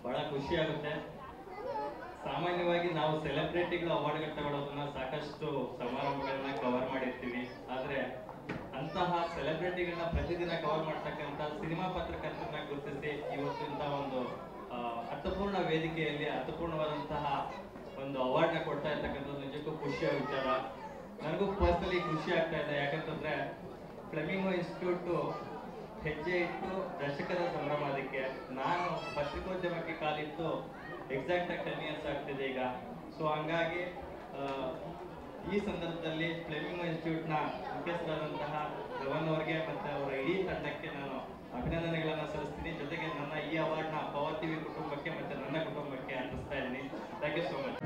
ಬಹಳ ಖುಷಿ ಆಗುತ್ತೆ ಸಾಮಾನ್ಯವಾಗಿ ನಾವು ಸೆಲೆಬ್ರಿಟಿಗಳ ಅವಾರ್ಡ್ಗಳು ತಗೊಳ್ಳೋದನ್ನ ಸಾಕಷ್ಟು ಸಮಾರಂಭಗಳನ್ನ ಕವರ್ ಮಾಡಿರ್ತೀವಿ ಆದ್ರೆ ಅಂತಹ ಸೆಲೆಬ್ರಿಟಿಗಳನ್ನ ಪ್ರತಿದಿನ ಕವರ್ ಮಾಡ್ತಕ್ಕಂಥ ಸಿನಿಮಾ ಪತ್ರಕರ್ತರನ್ನ ಗುರುತಿಸಿ ಇವತ್ತು ಇಂಥ ಒಂದು ಆ, ಅರ್ಥಪೂರ್ಣ ವೇದಿಕೆಯಲ್ಲಿ ಅರ್ಥಪೂರ್ಣವಾದಂತಹ ಒಂದು ಅವಾರ್ಡ್ನ ಕೊಡ್ತಾ ಇರ್ತಕ್ಕಂಥದ್ದು ನಿಜಕ್ಕೂ ಖುಷಿಯ ವಿಚಾರ ನನಗೂ ಪರ್ಸನಲಿ ಖುಷಿ ಆಗ್ತಾ ಇದೆ ಯಾಕಂತಂದ್ರೆ ಫ್ಲೆಮಿಂಗೋ ಇನ್ಸ್ಟಿಟ್ಯೂಟ್ ಹೆಜ್ಜೆ ಇಟ್ಟು ದಶಕದ ಸಂಭ್ರಮ ಅದಕ್ಕೆ ನಾನು ಪತ್ರಿಕೋದ್ಯಮಕ್ಕೆ ಕಾಲಿಟ್ಟು ಎಕ್ಸಾಕ್ಟ್ ಆಗಿ ಟೆನ್ ಇಯರ್ಸ್ ಆಗ್ತಿದೆ ಈಗ ಸೊ ಹಂಗಾಗಿ ಆ, ಈ ಸಂದರ್ಭದಲ್ಲಿ ಫ್ಲೆಮಿಂಗೋ ಇನ್ಸ್ಟಿಟ್ಯೂಟ್ನ ಮುಖ್ಯಸ್ಥರಾದಂತಹ ಧವನ್ ಅವರಿಗೆ ಮತ್ತು ಅವರ ಇಡೀ ತಂಡಕ್ಕೆ ನಾನು ಅಭಿನಂದನೆಗಳನ್ನು ಸಲ್ಲಿಸ್ತೀನಿ ಜೊತೆಗೆ ನನ್ನ ಈ ಅವಾರ್ಡ್ನ ಪವರ್ ಟಿವಿ ಕುಟುಂಬಕ್ಕೆ ಮತ್ತು ನನ್ನ ಕುಟುಂಬಕ್ಕೆ ಅರ್ಪಿಸ್ತಾ ಇದ್ದೀನಿ ಥ್ಯಾಂಕ್ ಯು ಸೋ ಮಚ್